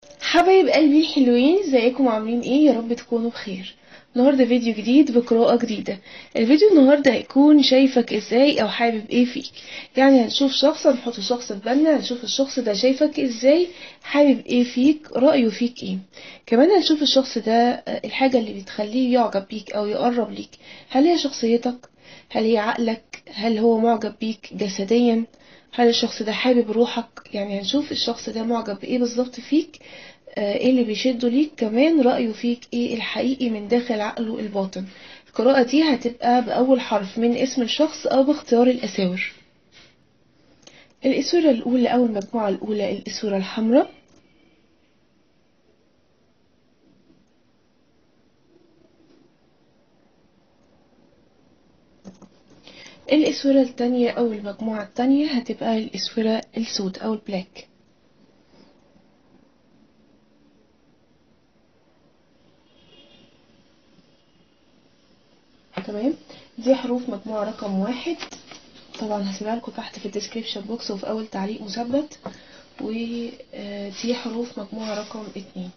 حبايب قلبي الحلوين ازيكم عاملين ايه يا رب تكونوا بخير النهارده فيديو جديد بقراءة جديدة الفيديو النهارده هيكون شايفك ازاي او حابب ايه فيك يعني هنشوف شخص هنحط شخص في بالنا هنشوف الشخص ده شايفك ازاي حابب ايه فيك رأيه فيك ايه كمان هنشوف الشخص ده آه، الحاجة اللي بتخليه يعجب بيك او يقرب ليك هل هي شخصيتك هل هي عقلك هل هو معجب بيك جسديا هل الشخص ده حابب روحك يعني هنشوف الشخص ده معجب بايه بالظبط فيك آه، ايه اللي بيشده ليك كمان رأيه فيك ايه الحقيقي من داخل عقله الباطن القراءة دي هتبقى بأول حرف من اسم الشخص أو باختيار الأساور الأسورة الأولى أو المجموعة الأولى الأسورة الحمراء الأسورة التانية أو المجموعة التانية هتبقى الأسورة السود أو البلاك تمام دي حروف مجموعة رقم واحد طبعا هسيبها لكم تحت في الديسكريبشن بوكس وفي أول تعليق مثبت ودي حروف مجموعة رقم اتنين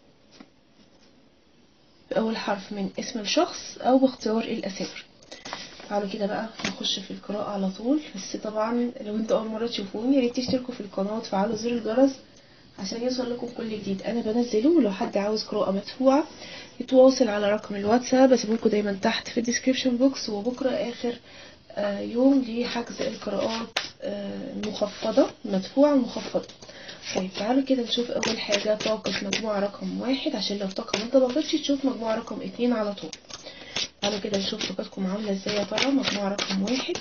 بأول حرف من اسم الشخص أو باختيار الأسامي تعالوا كده بقى نخش في القراءة على طول بس طبعا لو انتوا أول مرة تشوفوني ياريت تشتركوا في القناة وتفعلوا زر الجرس عشان يوصل لكم كل جديد أنا بنزله ولو حد عاوز قراءة مدفوعة يتواصل على رقم الواتساب اسيبلكوا دايما تحت في الديسكريبشن بوكس وبكرة آخر آه، يوم لحجز القراءات آه، المخفضة مدفوعة مخفضة طيب تعالوا كده نشوف أول حاجة طاقة مجموعة رقم واحد عشان لو طاقة ما انطبقتش تشوف مجموعة رقم اتنين على طول تعالوا كده نشوف طاقتكم عاملة ازاي يا ترى مجموعة رقم واحد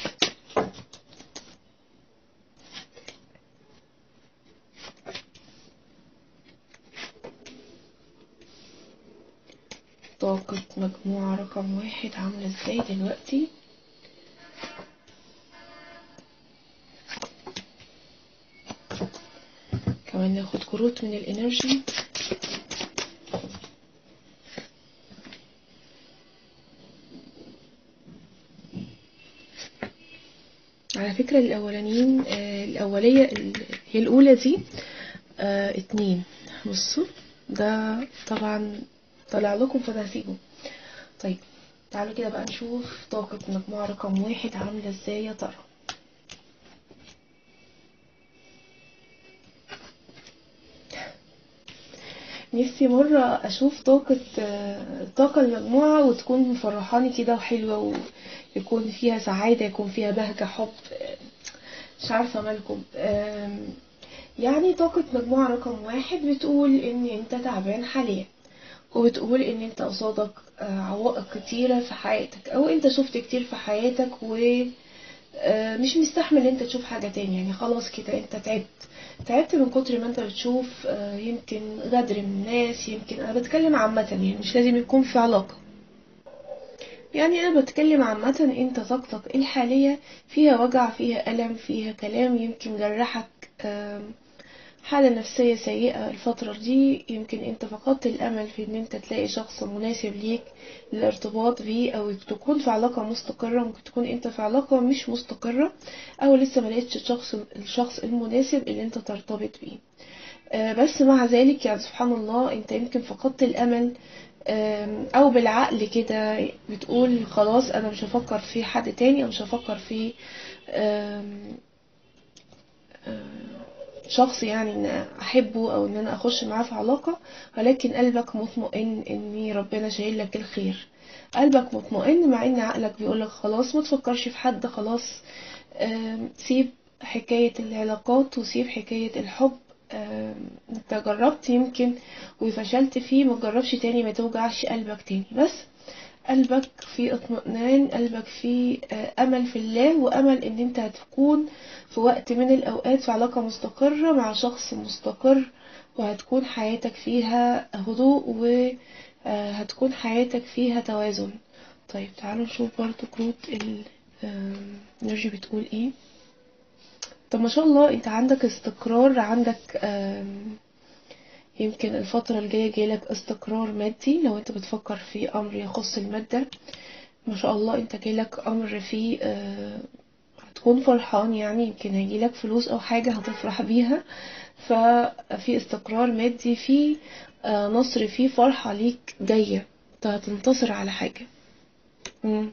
طاقة مجموعة رقم واحد عاملة ازاي دلوقتي كمان ناخد كروت من الانرجي على فكرة الأولانيين آه الأولية ال- هي الأولى دي آه اتنين بصوا ده طبعا طلع لكم فده هسيبه طيب تعالوا كده بقى نشوف طاقة مجموعة رقم واحد عاملة ازاي يا ترى نفسي مرة أشوف طاقة آه، طاقة المجموعة وتكون مفرحاني كده وحلوة ويكون فيها سعادة يكون فيها بهجة حب آه، مش عارفة مالكم آم، يعني طاقة مجموعة رقم واحد بتقول إن أنت تعبان حاليا وبتقول إن أنت قصادك آه، عوائق كتيرة في حياتك أو أنت شفت كتير في حياتك و آه، مش مستحمل انت تشوف حاجة تاني يعني خلاص كده انت تعبت تعبت من كتر ما انت بتشوف آه، يمكن غدر من الناس يمكن انا بتكلم عامة يعني مش لازم يكون في علاقة يعني انا بتكلم عامة انت طاقتك الحالية فيها وجع فيها ألم فيها كلام يمكن جرحك آم، حالة نفسية سيئة الفترة دي يمكن انت فقدت الأمل في ان انت تلاقي شخص مناسب ليك للارتباط بيه او تكون في علاقة مستقرة ممكن تكون انت في علاقة مش مستقرة او لسه ملقتش الشخص الشخص المناسب اللي انت ترتبط بيه آه، بس مع ذلك يعني سبحان الله انت يمكن فقدت الامل آم، او بالعقل كده بتقول خلاص انا مش هفكر في حد تاني او مش هفكر في آم، آم، شخص يعني ان احبه او ان انا اخش معاه في علاقة ولكن قلبك مطمئن ان ربنا شايل لك الخير قلبك مطمئن مع ان عقلك بيقولك خلاص ما تفكرش في حد خلاص آم، سيب حكاية العلاقات وسيب حكاية الحب آم، انت جربت يمكن وفشلت فيه ما تجربش تاني ما توجعش قلبك تاني بس قلبك فيه اطمئنان قلبك فيه آه، امل في الله وامل ان انت هتكون في وقت من الاوقات في علاقة مستقرة مع شخص مستقر وهتكون حياتك فيها هدوء وهتكون حياتك فيها توازن طيب تعالوا نشوف برضو كروت الانرجي بتقول ايه طب ما شاء الله انت عندك استقرار عندك آم، يمكن الفترة الجاية جايلك استقرار مادي لو انت بتفكر في امر يخص المادة ما شاء الله انت جايلك امر فيه آه، هتكون فرحان يعني يمكن هيجيلك فلوس او حاجة هتفرح بيها ففي استقرار مادي في آه، نصر في فرحة ليك جاية انت هتنتصر على حاجة مم.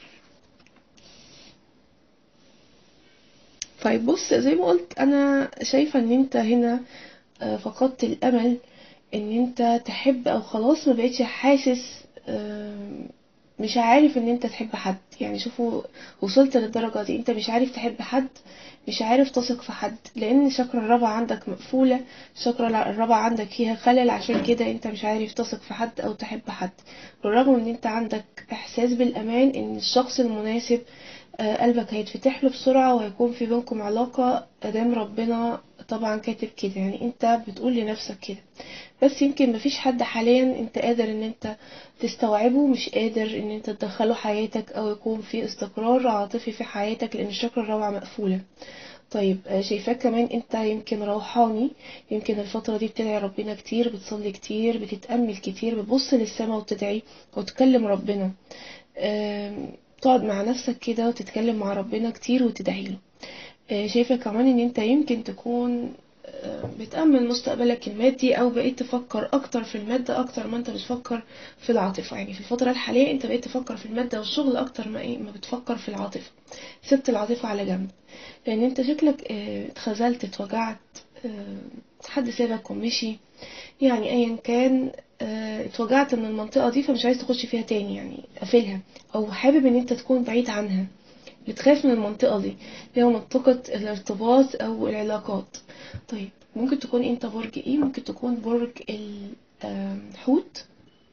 طيب بص زي ما قلت انا شايفة ان انت هنا آه، فقدت الامل ان انت تحب او خلاص ما بقتش حاسس آم، مش عارف ان انت تحب حد يعني شوفوا وصلت للدرجة دي انت مش عارف تحب حد مش عارف تثق في حد لان الشكرة الرابعة عندك مقفولة الشكرة الرابعة عندك فيها خلل عشان كده انت مش عارف تثق في حد او تحب حد بالرغم ان انت عندك احساس بالامان ان الشخص المناسب آه، قلبك هيتفتح له بسرعة وهيكون في بينكم علاقة ادام ربنا طبعا كاتب كده يعني انت بتقول لنفسك كده بس يمكن مفيش حد حاليا انت قادر ان انت تستوعبه مش قادر ان انت تدخله حياتك او يكون في استقرار عاطفي في حياتك لان الشكرة الرابعة مقفولة طيب آه، شايفاك كمان انت يمكن روحاني يمكن الفترة دي بتدعي ربنا كتير بتصلي كتير بتتأمل كتير بتبص للسماء وتدعي وتكلم ربنا آم، تقعد مع نفسك كده وتتكلم مع ربنا كتير وتدعي له آه، شايفة كمان ان انت يمكن تكون آه، بتأمل مستقبلك المادي او بقيت تفكر اكتر في المادة اكتر ما انت بتفكر في العاطفة يعني في الفترة الحالية انت بقيت تفكر في المادة والشغل اكتر ما ايه ما بتفكر في العاطفة سبت العاطفة على جنب لان انت شكلك آه، اتخذلت اتوجعت آه، حد سابك ومشي يعني ايا كان آه، اتوجعت من المنطقة دي فمش عايز تخش فيها تاني يعني قافلها او حابب ان انت تكون بعيد عنها بتخاف من المنطقة دي اللي هي منطقة الارتباط او العلاقات طيب ممكن تكون انت برج ايه ممكن تكون برج الحوت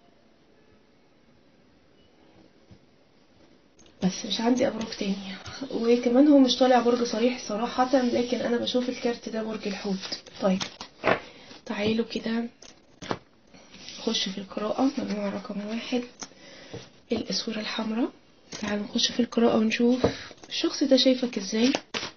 بس مش عندي ابراج تاني وكمان هو مش طالع برج صريح صراحة لكن انا بشوف الكارت ده برج الحوت طيب تعالوا كده نخش في القراءة مجموعة رقم واحد الأسورة الحمراء تعالوا نخش في القراءة ونشوف الشخص ده شايفك ازاي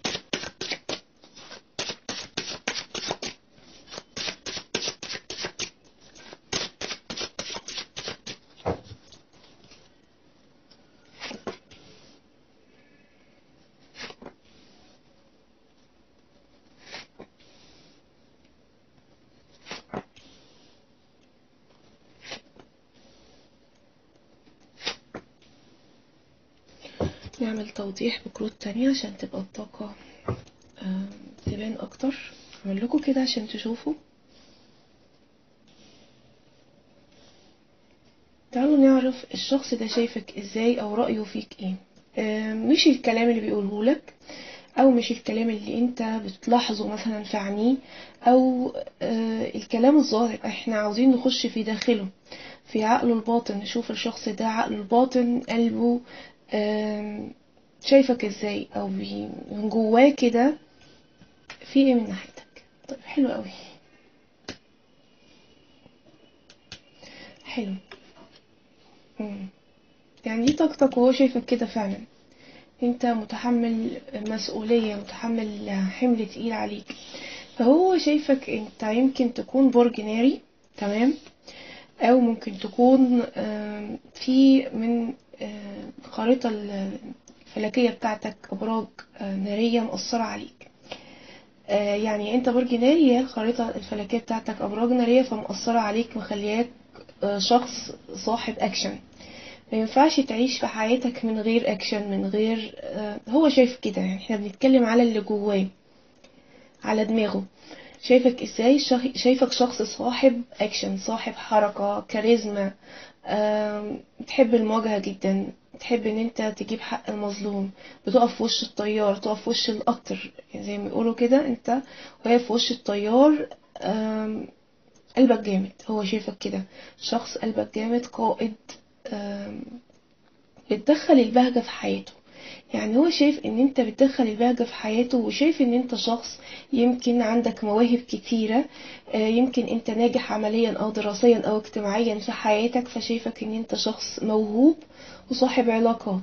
نعمل توضيح بكروت تانية عشان تبقى الطاقة آم، تبان أكتر أعمل لكم كده عشان تشوفوا تعالوا نعرف الشخص ده شايفك ازاي أو رأيه فيك ايه آم، مش الكلام اللي بيقوله لك أو مش الكلام اللي انت بتلاحظه مثلا في عينيه أو آه، الكلام الظاهر احنا عاوزين نخش في داخله في عقله الباطن نشوف الشخص ده عقله الباطن قلبه آم، شايفك ازاي او بي- من جواه كده في ايه من ناحيتك طيب حلو قوي حلو مم. يعني دي طاقتك وهو شايفك كده فعلا انت متحمل مسؤولية متحمل حمل تقيل عليك فهو شايفك انت يمكن تكون برج ناري تمام او ممكن تكون آم، في من آم، الخريطة الفلكية بتاعتك ابراج آه، نارية مؤثرة عليك آه، يعني انت برج ناري هي الخريطة الفلكية بتاعتك ابراج نارية فمؤثرة عليك مخلياك آه، شخص صاحب اكشن ما ينفعش تعيش في حياتك من غير اكشن من غير آه، هو شايف كده يعني احنا بنتكلم على اللي جواه على دماغه شايفك ازاي شخ- شايفك شخص صاحب اكشن صاحب حركة كاريزما آم، بتحب المواجهة جدا بتحب ان انت تجيب حق المظلوم بتقف في وش الطيار تقف في وش القطر يعني زي ما بيقولوا كده انت واقف في وش الطيار آم، قلبك جامد هو شايفك كده شخص قلبك جامد قائد آم، بتدخل البهجة في حياته يعني هو شايف ان انت بتدخل البهجة في حياته وشايف ان انت شخص يمكن عندك مواهب كتيرة آه، يمكن انت ناجح عمليا او دراسيا او اجتماعيا في حياتك فشايفك ان انت شخص موهوب وصاحب علاقات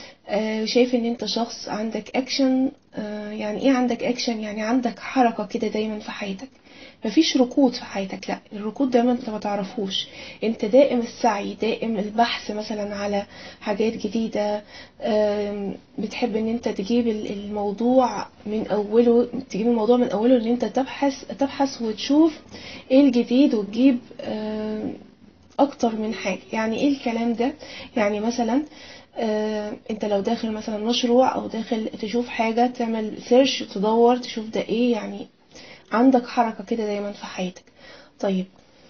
آه، شايف ان انت شخص عندك اكشن يعني ايه عندك اكشن يعني عندك حركة كده دايما في حياتك مفيش ركود في حياتك لا الركود دايما انت ما تعرفوش انت دائم السعي دائم البحث مثلا على حاجات جديدة آم، بتحب ان انت تجيب ال- الموضوع من اوله تجيب الموضوع من اوله ان انت تبحث تبحث وتشوف ايه الجديد وتجيب آم، اكتر من حاجة يعني ايه الكلام ده يعني مثلا آه، انت لو داخل مثلا مشروع او داخل تشوف حاجة تعمل سيرش تدور تشوف ده ايه يعني عندك حركة كده دايما في حياتك طيب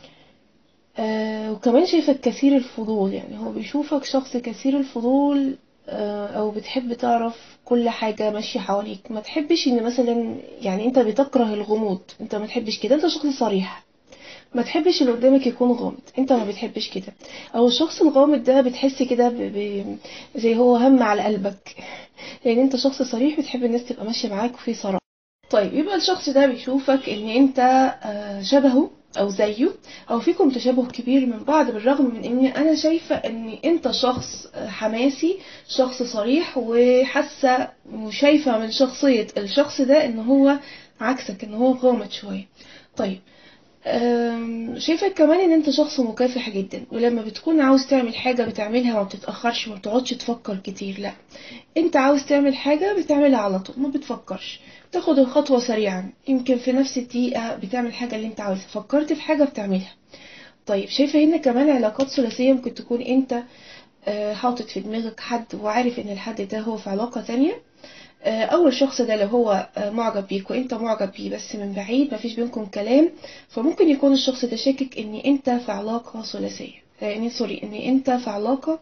آه وكمان شايفك كثير الفضول يعني هو بيشوفك شخص كثير الفضول آه او بتحب تعرف كل حاجة ماشية حواليك ما تحبش ان مثلا يعني انت بتكره الغموض انت ما تحبش كده انت شخص صريح ما تحبش اللي قدامك يكون غامض انت ما بتحبش كده او الشخص الغامض ده بتحس كده ب... ب... زي هو هم على قلبك لان انت شخص صريح بتحب الناس تبقى ماشية معاك وفي صراحة طيب يبقى الشخص ده بيشوفك ان انت آه، شبهه او زيه او فيكم تشابه كبير من بعض بالرغم من ان انا شايفة ان انت شخص آه، حماسي شخص صريح وحاسة وشايفة من شخصية الشخص ده ان هو عكسك ان هو غامض شوية طيب أم، شايفك كمان ان انت شخص مكافح جدا ولما بتكون عاوز تعمل حاجة بتعملها ما بتتأخرش ما بتقعدش تفكر كتير لا انت عاوز تعمل حاجة بتعملها على طول ما بتفكرش تاخد الخطوة سريعا يمكن في نفس الدقيقة بتعمل حاجة اللي انت عاوزها فكرت في حاجة بتعملها طيب شايفة هنا كمان علاقات ثلاثية ممكن تكون انت آه، حاطط في دماغك حد وعارف ان الحد ده هو في علاقة تانية آه، اول شخص ده لو هو آه، معجب بيك وانت معجب بيه بس من بعيد مفيش بينكم كلام فممكن يكون الشخص ده شاكك ان انت في علاقة ثلاثية يعني سوري ان انت في علاقة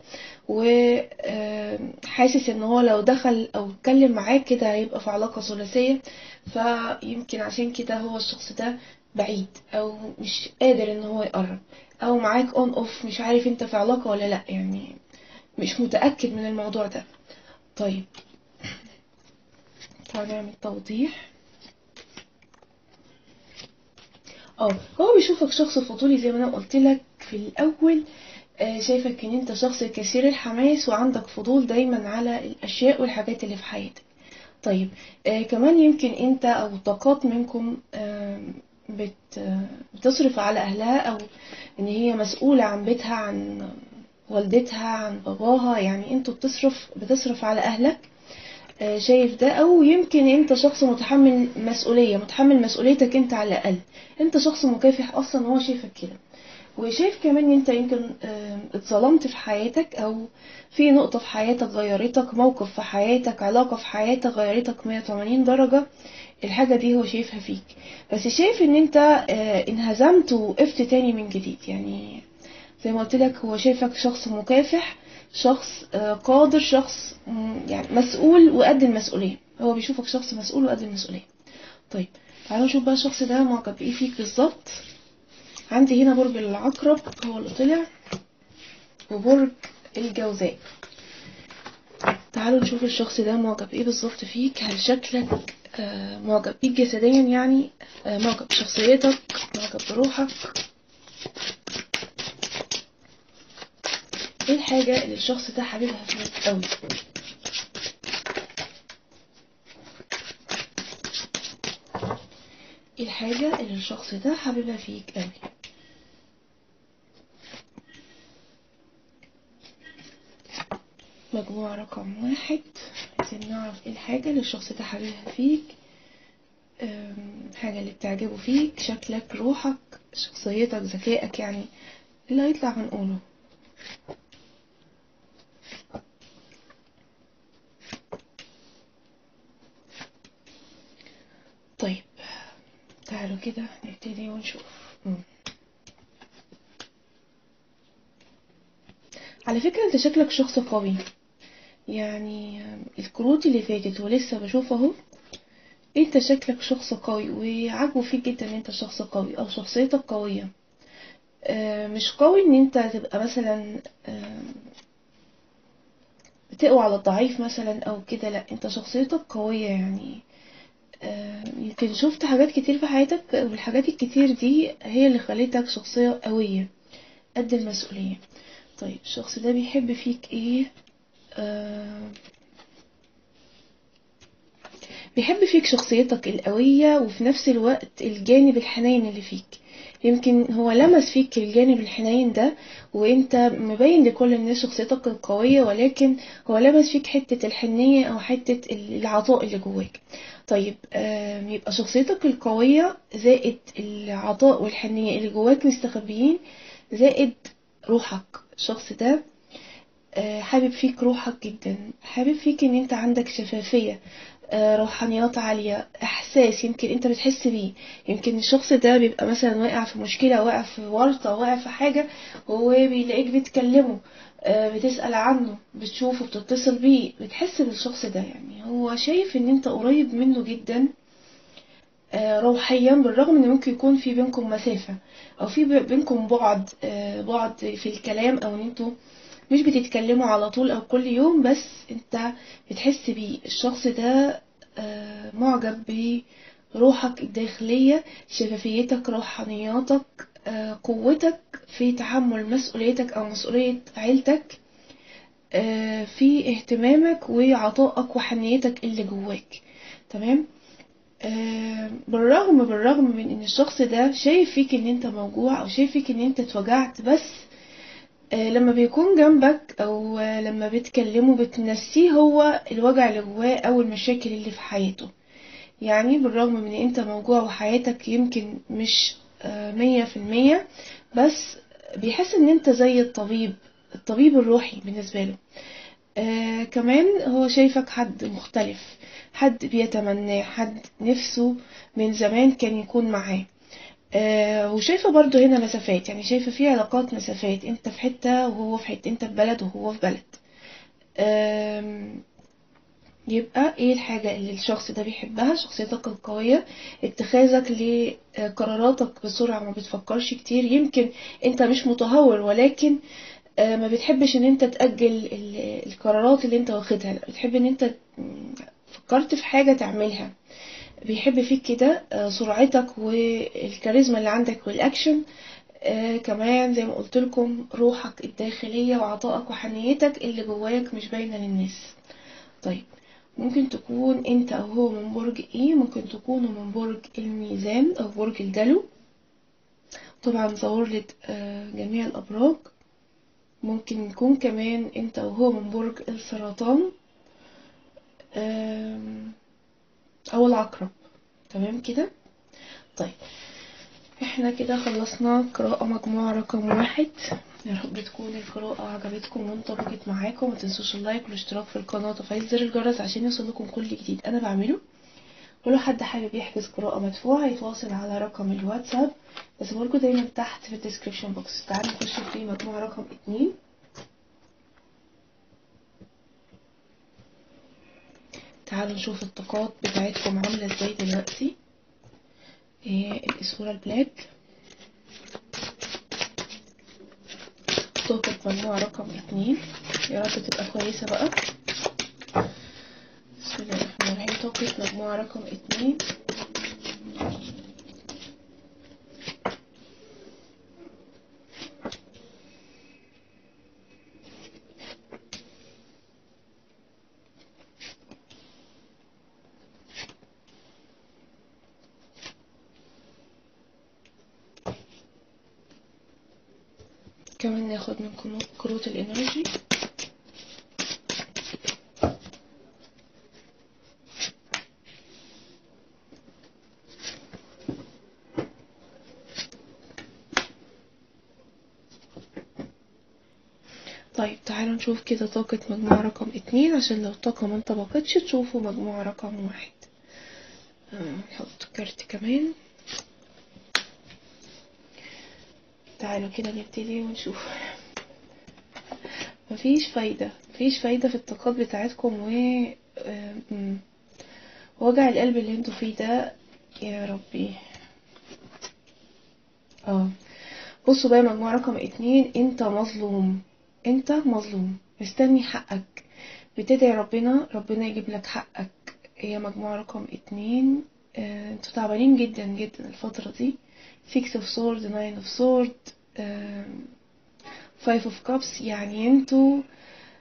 وحاسس ان هو لو دخل او اتكلم معاك كده هيبقى في علاقة ثلاثية فيمكن عشان كده هو الشخص ده بعيد او مش قادر ان هو يقرب او معاك اون اوف مش عارف انت في علاقة ولا لا يعني مش متأكد من الموضوع ده طيب تعالى نعمل توضيح اه هو بيشوفك شخص فضولي زي ما انا قلت لك في الاول آه، شايفك ان انت شخص كثير الحماس وعندك فضول دايما على الاشياء والحاجات اللي في حياتك طيب آه كمان يمكن انت او طاقات منكم آه بت آه، بتصرف على اهلها او ان هي مسؤولة عن بيتها عن والدتها عن باباها يعني انتوا بتصرف بتصرف على اهلك آه، شايف ده او يمكن انت شخص متحمل مسؤولية متحمل مسؤوليتك انت على الاقل انت شخص مكافح اصلا هو شايفك كده وشايف كمان ان انت يمكن آه، اتظلمت في حياتك او في نقطة في حياتك غيرتك موقف في حياتك علاقة في حياتك غيرتك 180 درجة الحاجة دي هو شايفها فيك بس شايف ان انت آه، انهزمت وقفت تاني من جديد يعني زي ما قلت لك هو شايفك شخص مكافح شخص آه، قادر شخص مم، يعني مسؤول وقد المسؤولية هو بيشوفك شخص مسؤول وقد المسؤولية طيب تعالوا نشوف بقى الشخص ده معجب بإيه فيك بالظبط عندي هنا برج العقرب هو اللي طلع وبرج الجوزاء تعالوا نشوف الشخص ده معجب ايه بالظبط فيك هل شكلك آه، معجب بيك جسديا يعني آه، معجب بشخصيتك معجب بروحك ايه الحاجة اللي الشخص ده حبيبها فيك قوي ايه الحاجة اللي الشخص ده حبيبها فيك قوي مجموعة رقم واحد عايزين نعرف ايه الحاجة اللي الشخص ده حبيبها فيك أم، حاجة اللي بتعجبه فيك شكلك روحك شخصيتك ذكائك يعني اللي هيطلع هنقوله طيب تعالوا كده نبتدي ونشوف مم. على فكرة انت شكلك شخص قوي يعني الكروت اللي فاتت ولسه بشوف اهو انت شكلك شخص قوي وعاجبه فيك جدا ان انت شخص قوي او شخصيتك قوية آه، مش قوي ان انت تبقى مثلا آه، بتقوى على الضعيف مثلا او كده لا انت شخصيتك قوية يعني آه، يمكن شفت حاجات كتير في حياتك والحاجات الكتير دي هي اللي خلتك شخصية قوية قد المسؤولية طيب الشخص ده بيحب فيك ايه آه، بيحب فيك شخصيتك القوية وفي نفس الوقت الجانب الحنين اللي فيك يمكن هو لمس فيك الجانب الحنين ده وانت مبين لكل الناس شخصيتك القوية ولكن هو لمس فيك حتة الحنية او حتة العطاء اللي جواك طيب آم، يبقى شخصيتك القوية زائد العطاء والحنية اللي جواك مستخبيين زائد روحك الشخص ده آه، حابب فيك روحك جدا حابب فيك ان انت عندك شفافية آه، روحانيات عالية احساس يمكن انت بتحس بيه يمكن الشخص ده بيبقى مثلا واقع في مشكلة واقع في ورطة واقع في حاجة وهو بيلاقيك بتكلمه آه، بتسأل عنه بتشوفه بتتصل بيه بتحس بالشخص ده يعني هو شايف ان انت قريب منه جدا آه، روحيا بالرغم ان ممكن يكون في بينكم مسافة او في ب- بينكم بعد آه، بعد في الكلام او ان انتوا مش بتتكلموا على طول او كل يوم بس انت بتحس بيه الشخص ده آه، معجب بروحك الداخلية شفافيتك روحانياتك آه، قوتك في تحمل مسؤوليتك او مسؤولية عيلتك آه، في اهتمامك وعطائك وحنيتك اللي جواك تمام آه، بالرغم بالرغم من ان الشخص ده شايف فيك ان انت موجوع او شايف فيك ان انت اتوجعت بس آه، لما بيكون جنبك او آه، لما بتكلمه بتنسيه هو الوجع اللي جواه او المشاكل اللي في حياته يعني بالرغم من ان انت موجوع وحياتك يمكن مش آه، مية في المية بس بيحس ان انت زي الطبيب الطبيب الروحي بالنسبة له آه كمان هو شايفك حد مختلف حد بيتمناه حد نفسه من زمان كان يكون معاه آه وشايفة برضو هنا مسافات يعني شايفة في علاقات مسافات انت في حتة وهو في حتة انت في بلد وهو في بلد آم، يبقى ايه الحاجة اللي الشخص ده بيحبها شخصيتك القوية اتخاذك لقراراتك بسرعة ما بتفكرش كتير يمكن انت مش متهور ولكن آه، ما بتحبش ان انت تأجل ال- القرارات اللي انت واخدها لا بتحب ان انت مم، فكرت في حاجة تعملها بيحب فيك كده آه، سرعتك والكاريزما اللي عندك والاكشن آه كمان زي ما قلت لكم روحك الداخلية وعطائك وحنيتك اللي جواك مش باينة للناس طيب ممكن تكون انت او هو من برج ايه ممكن تكونوا من برج الميزان او برج الدلو طبعا ظهور لك آه، جميع الابراج ممكن يكون كمان انت او هو من برج السرطان آم، او العقرب تمام كده طيب احنا كده خلصنا قراءة مجموعة رقم واحد يا رب تكون القراءة عجبتكم وانطبقت معاكم متنسوش اللايك والاشتراك في القناة وتفعيل زر الجرس عشان يوصلكم كل جديد انا بعمله ولو حد حابب يحجز قراءة مدفوعة يتواصل على رقم الواتساب بس برضه دايما تحت في الديسكريبشن بوكس تعالوا نخش في مجموعة رقم اتنين تعالوا نشوف الطاقات بتاعتكم عاملة ازاي دلوقتي إيه الصورة البلاك طاقة مجموعة رقم اتنين يا رب تبقى كويسة بقى بسم الله الرحمن الرحيم طاقة مجموعة رقم اتنين كمان ناخد من كنو- كروت الانرجي طيب تعالوا نشوف كده طاقة مجموعة رقم اتنين عشان لو الطاقة ما انطبقتش تشوفوا مجموعة رقم واحد آه، نحط كارت كمان تعالوا كده نبتدي ونشوف مفيش فايدة مفيش فايدة في الطاقات بتاعتكم و آه، مم. وجع القلب اللي انتوا فيه ده يا ربي اه بصوا بقى مجموعة رقم اتنين انت مظلوم انت مظلوم مستني حقك بتدعي ربنا ربنا يجيب لك حقك هي مجموعة رقم اتنين آه، انتوا تعبانين جدا جدا الفترة دي six of swords nine of swords آم، five of cups يعني انتوا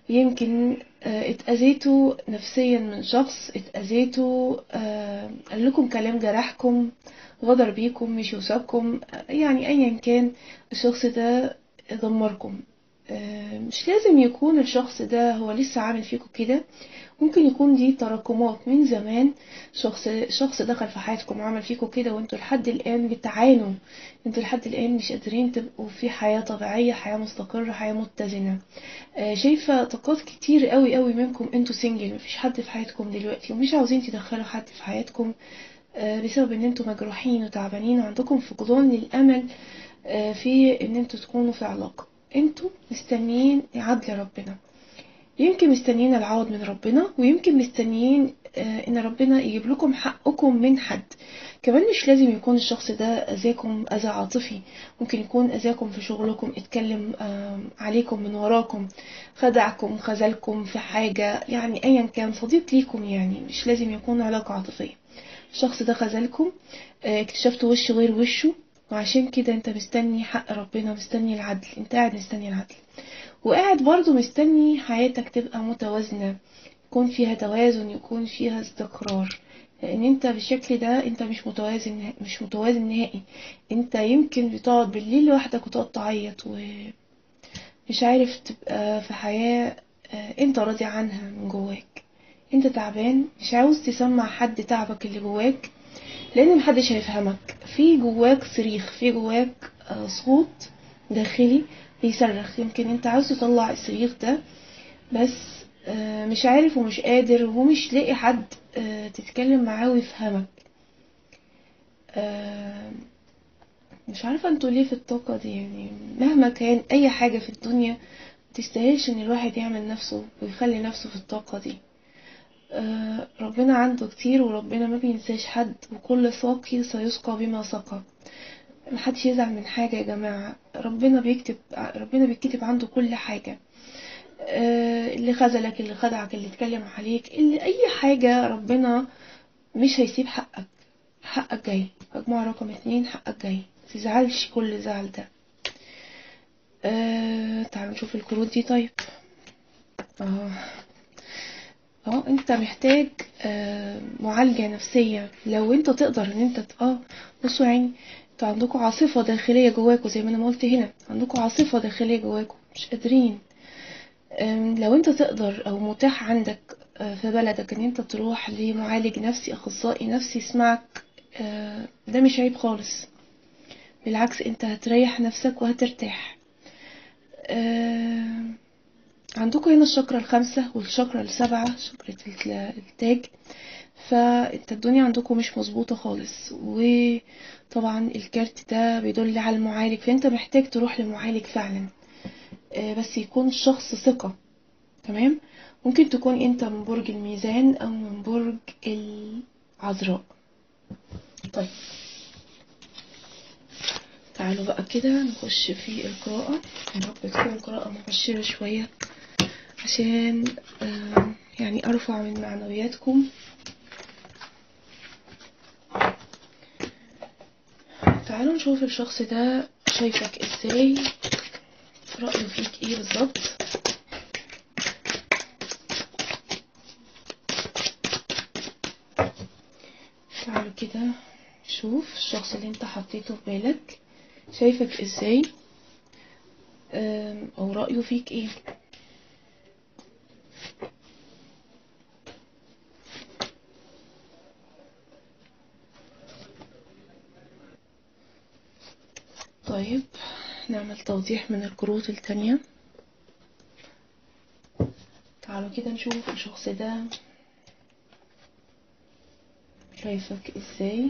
يمكن آه، اتأذيتوا نفسيا من شخص اتأذيتوا آه، قال لكم كلام جرحكم غدر بيكم مش وسابكم آه، يعني ايا كان الشخص ده دمركم آه، مش لازم يكون الشخص ده هو لسه عامل فيكم كده ممكن يكون دي تراكمات من زمان شخص شخص دخل في حياتكم وعمل فيكم كده وانتوا لحد الان بتعانوا انتوا لحد الان مش قادرين تبقوا في حياة طبيعية حياة مستقرة حياة متزنة آه، شايفة طاقات كتير قوي قوي منكم انتوا سنجل مفيش حد في حياتكم دلوقتي ومش عاوزين تدخلوا حد في حياتكم آه، بسبب ان انتوا مجروحين وتعبانين وعندكم فقدان للامل آه، في ان انتوا تكونوا في علاقة انتوا مستنيين عدل ربنا يمكن مستنيين العوض من ربنا ويمكن مستنيين آه، ان ربنا يجيب لكم حقكم من حد كمان مش لازم يكون الشخص ده اذاكم اذى عاطفي ممكن يكون اذاكم في شغلكم اتكلم آه، عليكم من وراكم خدعكم خذلكم في حاجة يعني ايا كان صديق ليكم يعني مش لازم يكون علاقة عاطفية الشخص ده خذلكم آه، اكتشفتوا وش غير وشه وعشان كده انت مستني حق ربنا مستني العدل انت قاعد مستني العدل وقاعد برضو مستني حياتك تبقى متوازنة يكون فيها توازن يكون فيها استقرار لان انت بالشكل ده انت مش متوازن نها- مش متوازن نهائي انت يمكن بتقعد بالليل لوحدك وتقعد تعيط ومش عارف تبقى في حياة آه، انت راضي عنها من جواك انت تعبان مش عاوز تسمع حد تعبك اللي جواك لان محدش هيفهمك في جواك صريخ في جواك آه، صوت داخلي بيصرخ يمكن انت عاوز تطلع الصريخ ده بس آه، مش عارف ومش قادر ومش لاقي حد آه، تتكلم معاه ويفهمك آه، مش عارفة انتوا ليه في الطاقة دي يعني مهما كان اي حاجة في الدنيا متستاهلش ان الواحد يعمل نفسه ويخلي نفسه في الطاقة دي آه، ربنا عنده كتير وربنا ما بينساش حد وكل ساقي سيسقى بما سقى محدش يزعل من حاجة يا جماعة ربنا بيكتب ربنا بيكتب عنده كل حاجة آه، اللي خذلك اللي خدعك اللي اتكلم عليك اللي اي حاجة ربنا مش هيسيب حقك حقك جاي مجموعة رقم اتنين حقك جاي متزعلش كل زعل ده آه تعالوا نشوف الكروت دي طيب اه اه انت محتاج آه معالجة نفسية لو انت تقدر ان انت ت- اه بصوا يا عيني انتوا عندكم عاصفة داخلية جواكوا زي ما انا ما قلت هنا عندكم عاصفة داخلية جواكوا مش قادرين آم، لو انت تقدر او متاح عندك آه، في بلدك ان انت تروح لمعالج نفسي اخصائي نفسي يسمعك آه، ده مش عيب خالص بالعكس انت هتريح نفسك وهترتاح آه، عندكم هنا الشكرة الخامسة والشكرة السابعة شكرة الت- التاج فانت الدنيا عندكم مش مظبوطة خالص وطبعا الكارت ده بيدل على المعالج فانت محتاج تروح لمعالج فعلا آه، بس يكون شخص ثقة تمام ممكن تكون انت من برج الميزان او من برج العذراء طيب تعالوا بقى كده نخش في القراءة يا رب تكون قراءة مبشرة شوية عشان آه، يعني ارفع من معنوياتكم تعالوا نشوف الشخص ده شايفك ازاي رأيه فيك ايه بالظبط تعالوا كده شوف الشخص اللي انت حطيته في بالك شايفك ازاي أم، او رأيه فيك ايه طيب نعمل توضيح من الكروت التانية تعالوا كده نشوف الشخص ده شايفك ازاي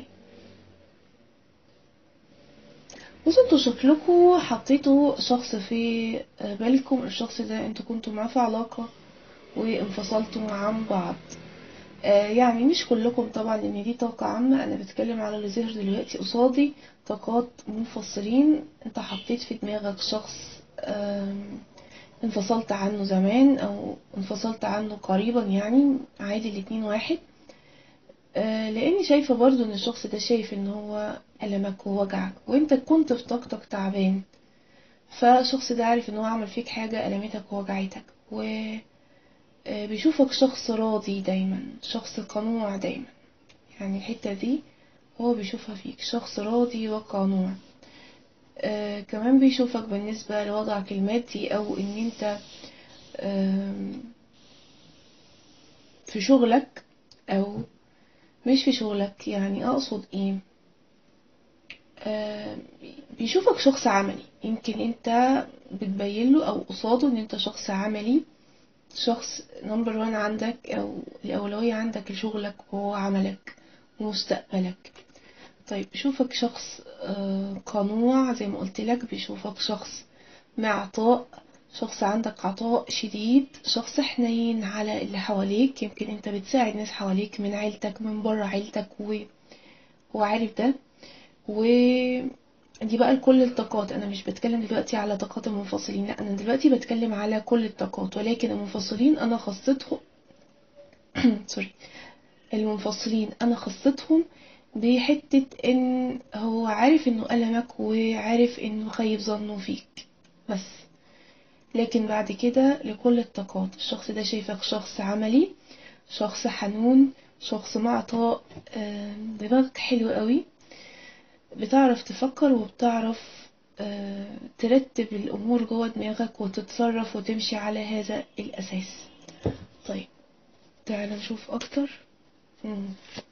بصوا انتوا شكلكوا حطيتوا شخص في بالكم الشخص ده انتوا كنتوا معاه في علاقة وانفصلتوا عن بعض آه، يعني مش كلكم طبعا لان دي طاقة عامة انا بتكلم على اللي ظهر دلوقتي قصادي طاقات منفصلين انت حطيت في دماغك شخص آم، انفصلت عنه زمان او انفصلت عنه قريبا يعني عادي الاتنين واحد آه، لاني شايفة برضو ان الشخص ده شايف ان هو ألمك ووجعك وانت كنت في طاقتك تعبان فالشخص ده عارف ان هو عمل فيك حاجة ألمتك ووجعتك و آه، بيشوفك شخص راضي دايما شخص قنوع دايما يعني الحتة دي هو بيشوفها فيك شخص راضي وقنوع آه كمان بيشوفك بالنسبة لوضعك المادي أو إن أنت آم، في شغلك أو مش في شغلك يعني أقصد إيه آم، بيشوفك شخص عملي يمكن أنت بتبين له أو قصاده إن أنت شخص عملي شخص نمبر وان عندك أو الأولوية عندك لشغلك وهو عملك ومستقبلك طيب بيشوفك شخص آه، قنوع زي ما قلت لك بيشوفك شخص مع عطاء شخص عندك عطاء شديد شخص حنين على اللي حواليك يمكن انت بتساعد ناس حواليك من عيلتك من بره عيلتك و... هو عارف ده و دي بقى لكل الطاقات انا مش بتكلم دلوقتي على طاقات المنفصلين لا انا دلوقتي بتكلم على كل الطاقات ولكن المنفصلين انا خصتهم سوري المنفصلين انا خصتهم بحتة ان هو عارف انه ألمك وعارف انه خيب ظنه فيك بس لكن بعد كده لكل الطاقات الشخص ده شايفك شخص عملي شخص حنون شخص مع عطاء آم، دماغك حلو قوي بتعرف تفكر وبتعرف آه، ترتب الأمور جوه دماغك وتتصرف وتمشي على هذا الأساس طيب تعالى نشوف أكتر مم.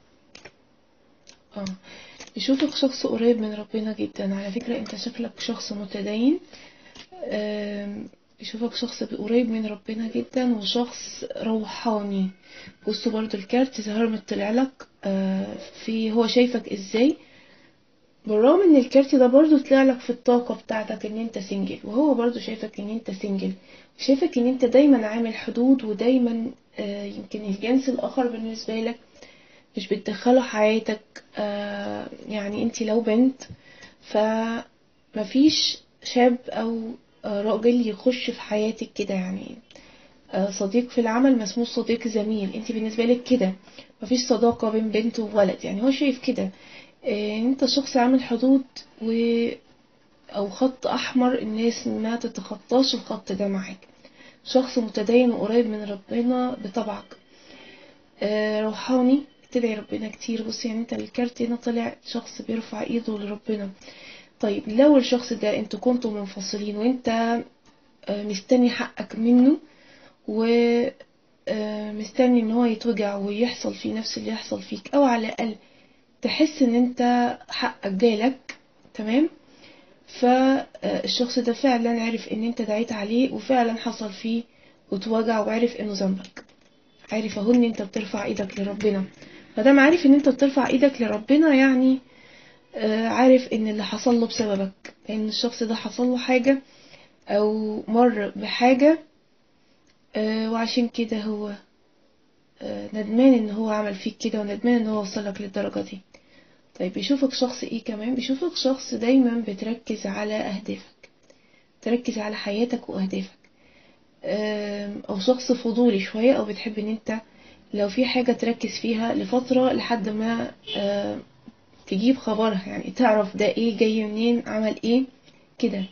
اه يشوفك شخص قريب من ربنا جدا على فكرة انت شكلك شخص متدين آم، يشوفك شخص قريب من ربنا جدا وشخص روحاني بصوا برضو الكارت ظهر من طلع لك آه، في هو شايفك ازاي بالرغم ان الكارت ده برضو طلع لك في الطاقة بتاعتك ان انت سنجل وهو برضو شايفك ان انت سنجل شايفك ان انت دايما عامل حدود ودايما آه، يمكن الجنس الاخر بالنسبة لك مش بتدخله حياتك آه، يعني انت لو بنت فمفيش شاب او آه، راجل يخش في حياتك كده يعني آه، صديق في العمل ما اسموش صديق زميل انت بالنسبة لك كده مفيش صداقة بين بنت وولد يعني هو شايف كده آه، انت شخص عامل حدود و او خط احمر الناس ما تتخطاش الخط ده معاك شخص متدين وقريب من ربنا بطبعك آه، روحاني تدعي ربنا كتير بص يعني انت الكارت هنا طلع شخص بيرفع ايده لربنا طيب لو الشخص ده انتوا كنتوا منفصلين وانت آه، مستني حقك منه و آه، مستني ان هو يتوجع ويحصل فيه نفس اللي يحصل فيك او على الاقل تحس ان انت حقك جالك تمام فالشخص ده فعلا عرف ان انت دعيت عليه وفعلا حصل فيه وتوجع وعرف انه ذنبك عارف اهو ان انت بترفع ايدك لربنا مادام عارف ان انت بترفع ايدك لربنا يعني آه، عارف ان اللي حصل له بسببك لان الشخص ده حصل له حاجة او مر بحاجة آه، وعشان كده هو آه، ندمان ان هو عمل فيك كده وندمان ان هو وصلك للدرجة دي طيب بيشوفك شخص ايه كمان بيشوفك شخص دايما بتركز على اهدافك تركز على حياتك واهدافك آم، او شخص فضولي شوية او بتحب ان انت لو في حاجة تركز فيها لفترة لحد ما آم، تجيب خبرها يعني تعرف ده ايه جاي منين عمل ايه كده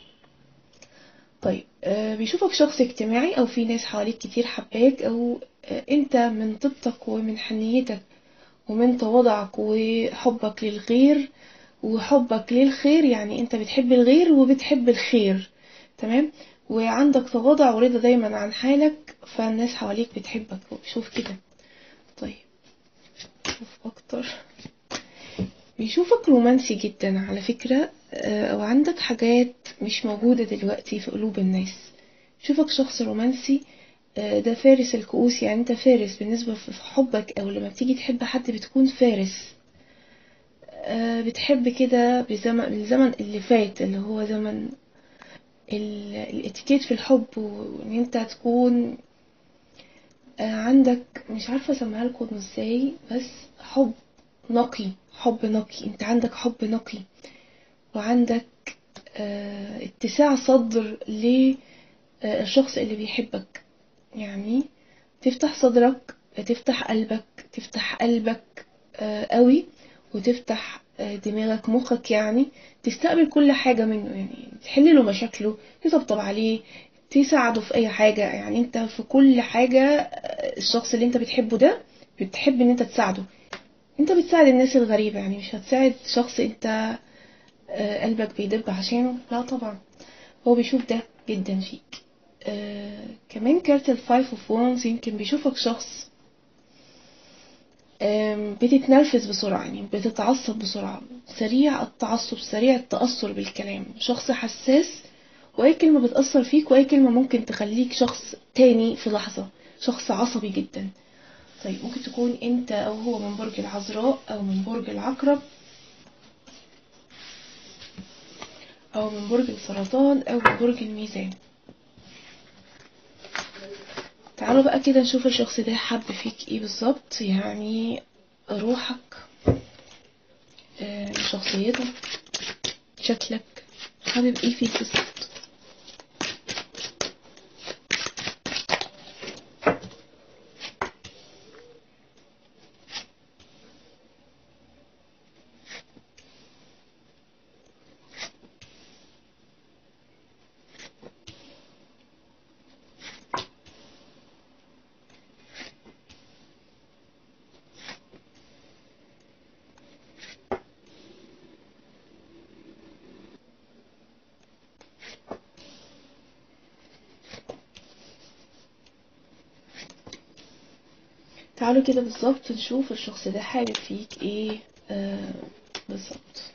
طيب آه، بيشوفك شخص اجتماعي او في ناس حواليك كتير حباك او آه، انت من طيبتك ومن حنيتك ومن تواضعك وحبك للغير وحبك للخير يعني انت بتحب الغير وبتحب الخير تمام وعندك تواضع ورضا دايما عن حالك فالناس حواليك بتحبك وبشوف كده طيب شوف اكتر بيشوفك رومانسي جدا على فكرة آه، او عندك حاجات مش موجودة دلوقتي في قلوب الناس شوفك شخص رومانسي آه، ده فارس الكؤوس يعني انت فارس بالنسبة في في حبك او لما بتيجي تحب حد بتكون فارس آه، بتحب كده بزمن الزمن اللي فات اللي هو زمن ال- الاتيكيت في الحب وان انت تكون آه، عندك مش عارفة اسميها لكم ازاي بس حب نقي حب نقي انت عندك حب نقي وعندك آه، اتساع صدر للشخص اللي بيحبك يعني تفتح صدرك تفتح قلبك تفتح قلبك آه، قوي وتفتح آه، دماغك مخك يعني تستقبل كل حاجة منه يعني تحل له مشاكله تطبطب عليه تساعده في اي حاجة يعني انت في كل حاجة الشخص اللي انت بتحبه ده بتحب ان انت تساعده انت بتساعد الناس الغريبة يعني مش هتساعد شخص انت آه، قلبك بيدب عشانه لا طبعا هو بيشوف ده جدا فيك آه كمان كارت الفايف اوف وانز يمكن بيشوفك شخص آم، بتتنرفز بسرعة يعني بتتعصب بسرعة سريع التعصب سريع التأثر بالكلام شخص حساس وأي كلمة بتأثر فيك وأي كلمة ممكن تخليك شخص تاني في لحظة شخص عصبي جدا طيب ممكن تكون انت او هو من برج العذراء او من برج العقرب او من برج السرطان او من برج الميزان تعالوا بقى كده نشوف الشخص ده حب فيك ايه بالظبط يعني روحك آه، شخصيتك شكلك حابب ايه فيك بالظبط تعالوا كده بالظبط نشوف الشخص ده حابب فيك ايه آه بالظبط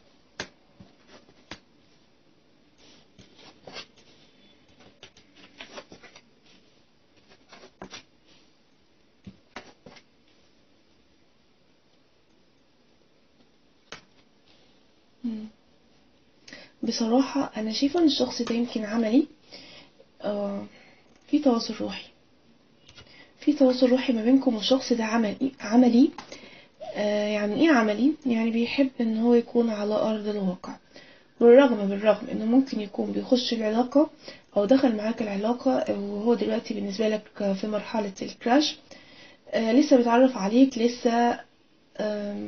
مم. بصراحة أنا شايفة إن الشخص ده يمكن عملي آه في تواصل روحي في تواصل روحي ما بينكم والشخص ده عملي عملي آه يعني ايه عملي يعني بيحب ان هو يكون على ارض الواقع بالرغم بالرغم انه ممكن يكون بيخش العلاقة او دخل معاك العلاقة وهو دلوقتي بالنسبة لك في مرحلة الكراش آه لسه بيتعرف عليك لسه آم،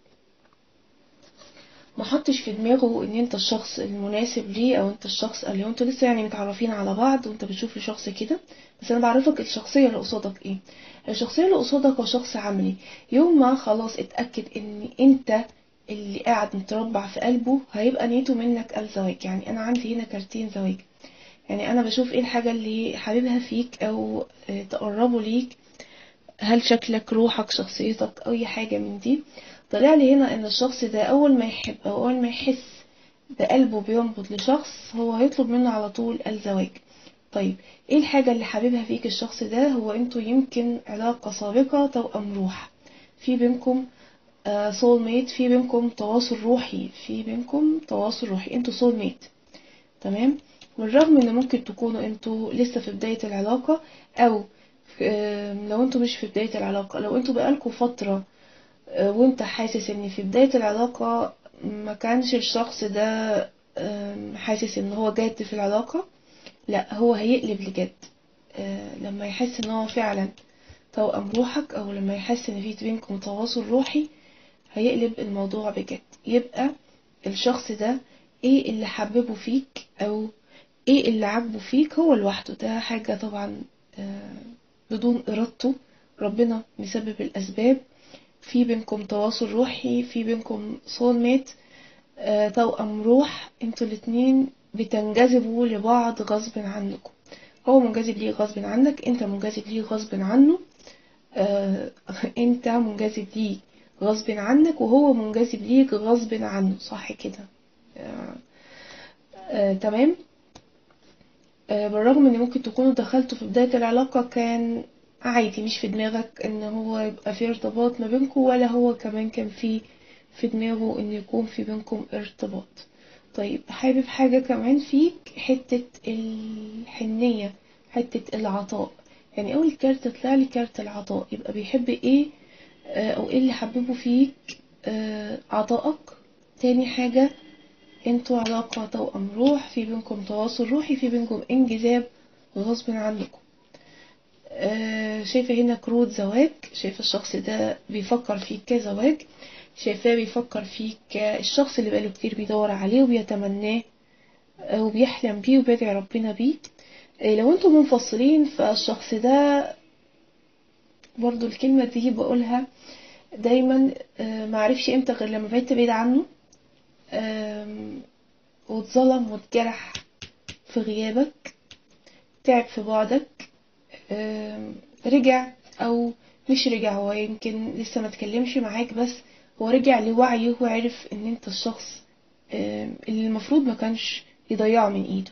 ما حطش في دماغه ان انت الشخص المناسب ليه او انت الشخص اللي هو انتوا لسه يعني متعرفين على بعض وانت بتشوف شخص كده بس انا بعرفك الشخصية اللي قصادك ايه الشخصية اللي قصادك هو شخص عملي يوم ما خلاص اتأكد ان انت اللي قاعد متربع في قلبه هيبقى نيته منك الزواج يعني انا عندي هنا كارتين زواج يعني انا بشوف ايه الحاجة اللي حاببها فيك او آه، تقربه ليك هل شكلك روحك شخصيتك اي حاجة من دي طلع لي هنا ان الشخص ده اول ما يحب او اول ما يحس بقلبه بينبض لشخص هو هيطلب منه على طول الزواج طيب ايه الحاجة اللي حاببها فيك الشخص ده هو انتوا يمكن علاقة سابقة توأم روح في بينكم سول ميت في بينكم تواصل روحي في بينكم تواصل روحي انتوا سول ميت تمام بالرغم ان ممكن تكونوا انتوا لسه في بداية العلاقة او آم، لو انتوا مش في بداية العلاقة لو انتوا بقالكوا فترة آه، وانت حاسس ان في بداية العلاقة ما كانش الشخص ده آم، حاسس ان هو جاد في العلاقة لا هو هيقلب لجد آه، لما يحس ان هو فعلا توأم روحك او لما يحس ان في بينكم تواصل روحي هيقلب الموضوع بجد يبقى الشخص ده ايه اللي حببه فيك او ايه اللي عجبه فيك هو لوحده ده حاجة طبعا آه، بدون ارادته ربنا مسبب الاسباب في بينكم تواصل روحي في بينكم سول ميت آه، توأم روح انتوا الاتنين بتنجذبوا لبعض غصب عنكم هو منجذب ليه غصب عنك انت منجذب ليه غصب عنه آه، انت منجذب ليه غصب عنك وهو منجذب ليك غصب عنه صح كده آه، آه، تمام آه، بالرغم ان ممكن تكونوا دخلتوا في بداية العلاقة كان عادي مش في دماغك ان هو يبقى في ارتباط ما بينكم ولا هو كمان كان في في دماغه ان يكون في بينكم ارتباط طيب حابب حاجة كمان فيك حتة الحنية حتة العطاء يعني اول كارت طلع لي كارت العطاء يبقى بيحب ايه آه، او ايه اللي حببه فيك آه، عطائك تاني حاجة انتوا علاقة توأم روح في بينكم تواصل روحي في بينكم انجذاب غصب عنكم آه، شايفة هنا كروت زواج شايفة الشخص ده بيفكر فيك كزواج شايفاه بيفكر فيك الشخص اللي بقاله كتير بيدور عليه وبيتمناه آه، وبيحلم بيه وبيدعي ربنا بيه إيه، لو انتم منفصلين فالشخص ده برضو الكلمة دي بقولها دايما آه، معرفش امتى غير لما بعدت بعيد عنه آم، واتظلم واتجرح في غيابك تعب في بعدك آم، رجع او مش رجع هو يمكن لسه ما تكلمش معاك بس هو رجع لوعيه وعرف ان انت الشخص آم، اللي المفروض ما كانش يضيعه من ايده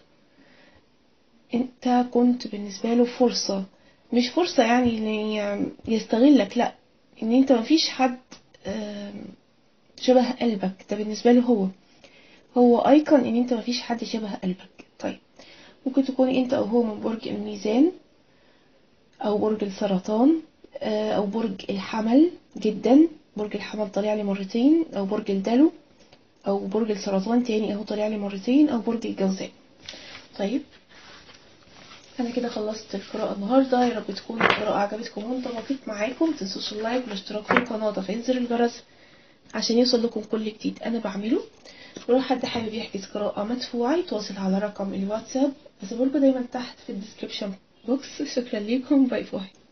انت كنت بالنسبة له فرصة مش فرصة يعني ان يستغلك لا ان انت مفيش حد آم، شبه قلبك ده بالنسبة له هو هو ايكون ان انت مفيش حد شبه قلبك طيب ممكن تكون انت او هو من برج الميزان او برج السرطان آه، او برج الحمل جدا برج الحمل طالع لي مرتين او برج الدلو او برج السرطان تاني اهو طالع لي مرتين او برج الجوزاء طيب انا كده خلصت القراءة النهاردة يا رب تكون القراءة عجبتكم وانطبقت معاكم متنسوش اللايك والاشتراك في القناة وتفعيل زر الجرس عشان يوصل لكم كل جديد انا بعمله ولو حد حابب يحجز قراءة مدفوعة يتواصل على رقم الواتساب هسيبهولكوا دايما تحت في الديسكريبشن بوكس شكرا ليكم باي باي